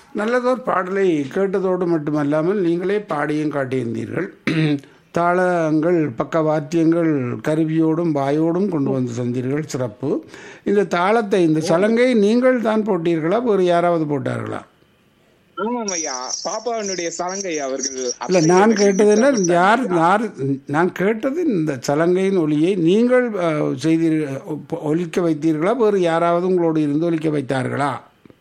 நல்லதோர் பாடலை கேட்டதோடு மட்டுமல்லாமல் நீங்களே பாடியும் காட்டியிருந்தீர்கள் தாளங்கள் பக்க வாத்தியங்கள் கருவியோடும் வாயோடும் கொண்டு வந்து தந்தீர்கள் சிறப்பு இந்த தாளத்தை இந்த சலங்கை நீங்கள் தான் போட்டீர்களா வேறு யாராவது போட்டார்களா ஆமாம் ஐயா பாப்பாவினுடைய சலங்கை அவர்கள் இல்லை நான் கேட்டது என்ன யார் யார் நான் கேட்டது இந்த சலங்கையின் ஒலியை நீங்கள் அஹ், செய்தீர் ஒலிக்க வைத்தீர்களா வேறு யாராவது உங்களோடு இருந்து ஒலிக்க வைத்தார்களா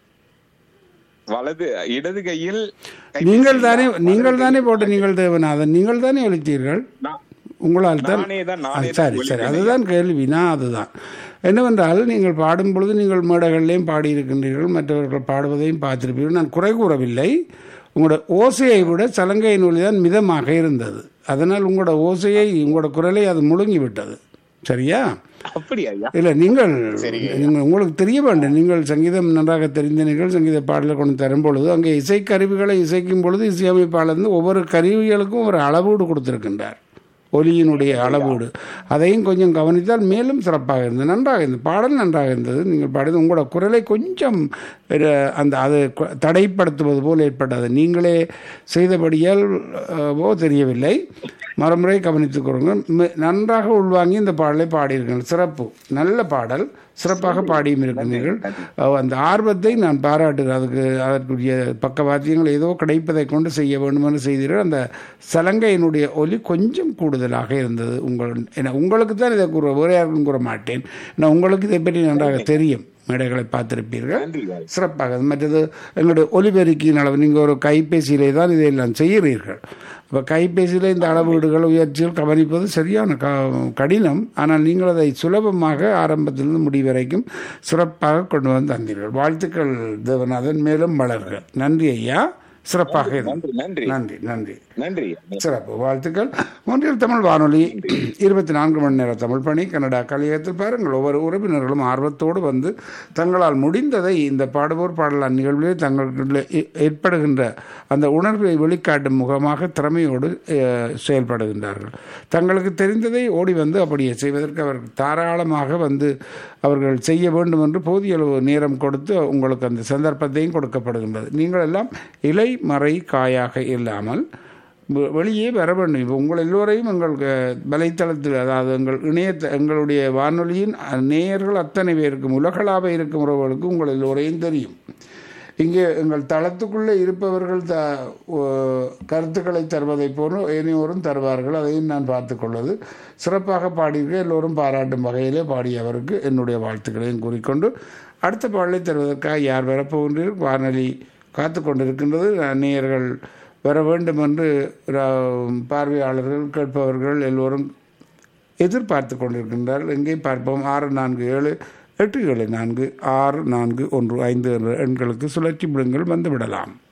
வலது இடது கையில் நீங்கள் தானே நீங்கள் தானே போட்டு நீங்கள் தேவநாதன் நீங்கள் தானே ஒலித்தீர்கள் நான்- உங்களால் தான் நானே தான் ஆ, நானே சரி சரி அதுதான் கேள்வி நான் அதுதான் என்னவென்றால் நீங்கள் பாடும் பொழுது நீங்கள் மேடைகள்லையும் பாடியிருக்கின்றீர்கள் மற்றவர்கள் பாடுவதையும் பார்த்திருப்பீர்கள் நான் குறை கூறவில்லை உங்களோட ஓசையை விட சலங்கையின் ஒலி தான் மிதமாக இருந்தது அதனால் உங்களோட ஓசையை உங்களோட குரலை அது முழுங்கி விட்டது சரியா அப்படியா ஐயா இல்லை நீங்கள் நீங்கள் உங்களுக்கு தெரிய வேண்டும் நீங்கள் சங்கீதம் நன்றாக தெரிந்தனீர்கள் சங்கீத பாடலை கொண்டு தரும் பொழுது அங்கே இசைக்கருவிகளை இசைக்கும் பொழுது இசையமைப்பாளர் வந்து ஒவ்வொரு கருவிகளுக்கும் ஒரு அளவீடு கொடுத்திருக்கின்றார் ஒலியினுடைய அளவீடு அதையும் கொஞ்சம் கவனித்தால் மேலும் சிறப்பாக இருந்தது நன்றாக இருந்தது பாடல் நன்றாக இருந்தது நீங்கள் பாடியது உங்களோட குரலை கொஞ்சம் அஹ், அந்த அது கு- தடைப்படுத்துவது போல் ஏற்பட்டது நீங்களே செய்தபடியால் அஹ், ஓ தெரியவில்லை மறுமுறை கவனித்துக் கொள்ளுங்கள் மி- நன்றாக உள்வாங்கி இந்த பாடலை பாடியிருக்கீர்கள் சிறப்பு நல்ல பாடல் சிறப்பாக பாடியும் இருக்கின்றீர்கள் அஹ், அந்த ஆர்வத்தை நான் பாராட்டுகிறேன் அதுக்கு அதற்குரிய பக்கவாத்தியங்கள் ஏதோ கிடைப்பதை கொண்டு செய்ய வேண்டும் என்று செய்தீர்கள் அந்த சலங்கையினுடைய ஒலி கொஞ்சம் கூடுதலாக இருந்தது உங்கள் என உங்களுக்கு தான் இதை கூற வேறு யாருக்கும் கூற மாட்டேன் நான் உங்களுக்கு இதை பற்றி நன்றாக தெரியும் மேடைகளை பார்த்திருப்பீர்கள் நன்றி ஐயா. சிறப்பாக மற்றது எங்களுடைய ஒலிபெருக்கியின் அளவு நீங்கள் ஒரு கைபேசியிலே தான் இதையெல்லாம் செய்கிறீர்கள் அப்போ கைபேசியில் இந்த அளவீடுகள் உயர்ச்சிகள் கவனிப்பது சரியான க கடினம் ஆனால் நீங்கள் அதை சுலபமாக ஆரம்பத்திலிருந்து முடிவு வரைக்கும் சிறப்பாக கொண்டு வந்து தந்தீர்கள் வாழ்த்துக்கள் தேவநாதன் மேலும் வளர்க நன்றி ஐயா சிறப்பாக இருந்தது நன்றி நன்றி நன்றி நன்றி நன்றி ஐயா. சிறப்பு வாழ்த்துக்கள் ஒன்றில் தமிழ் வானொலி இருபத்தி நான்கு மணி நேர தமிழ் பணி கனடா கலையகத்தில் பாருங்கள் ஒவ்வொரு உறவினர்களும் ஆர்வத்தோடு வந்து தங்களால் முடிந்ததை இந்த பாடுவோர் பாடலான் நிகழ்விலே தங்களுக்குள்ளே ஏ- ஏற்படுகின்ற அந்த உணர்வை வெளிக்காட்டும் முகமாக திறமையோடு அஹ், செயல்படுகின்றார்கள் தங்களுக்கு தெரிந்ததை ஓடி வந்து அப்படியே செய்வதற்கு அவர்கள் தாராளமாக வந்து அவர்கள் செய்ய வேண்டும் என்று போதிய அளவு நேரம் கொடுத்து உங்களுக்கு அந்த சந்தர்ப்பத்தையும் கொடுக்கப்படுகின்றது நீங்கள் எல்லாம் இலை மறை காயாக இல்லாமல் வெ- வெளியே வர வேண்டும் இப்போ உங்கள் எல்லோரையும் எங்கள் அஹ், வலைத்தளத்தில் அதாவது எங்கள் இணையத்த எங்களுடைய வானொலியின் அஹ், நேயர்கள் அத்தனை பேருக்கும் உலகளாவ இருக்கும் உறவுகளுக்கு உங்கள் எல்லோரையும் தெரியும் இங்கே எங்கள் தளத்துக்குள்ளே இருப்பவர்கள் த ஓ, கருத்துக்களை தருவதைப் போல இனியோரும் தருவார்கள் அதையும் நான் பார்த்துக்கொள்வது சிறப்பாக பாடியிருக்க எல்லோரும் பாராட்டும் வகையிலே பாடியவருக்கு என்னுடைய வாழ்த்துக்களையும் கூறிக்கொண்டு அடுத்த பாடலை தருவதற்காக யார் வரப்போகின்றீர்கள் வானொலி காத்து கொண்டிருக்கின்றது நேயர்கள் வர வேண்டும் என்று ரா- பார்வையாளர்கள் கேட்பவர்கள் எல்லோரும் எதிர்பார்த்து கொண்டிருக்கின்றார்கள் எங்கே பார்ப்போம் ஆறு நான்கு ஏழு எட்டு ஏழு நான்கு ஆறு நான்கு ஒன்று ஐந்து என்ற எண்களுக்கு சுழற்சி விடுங்கள் வந்து விடலாம்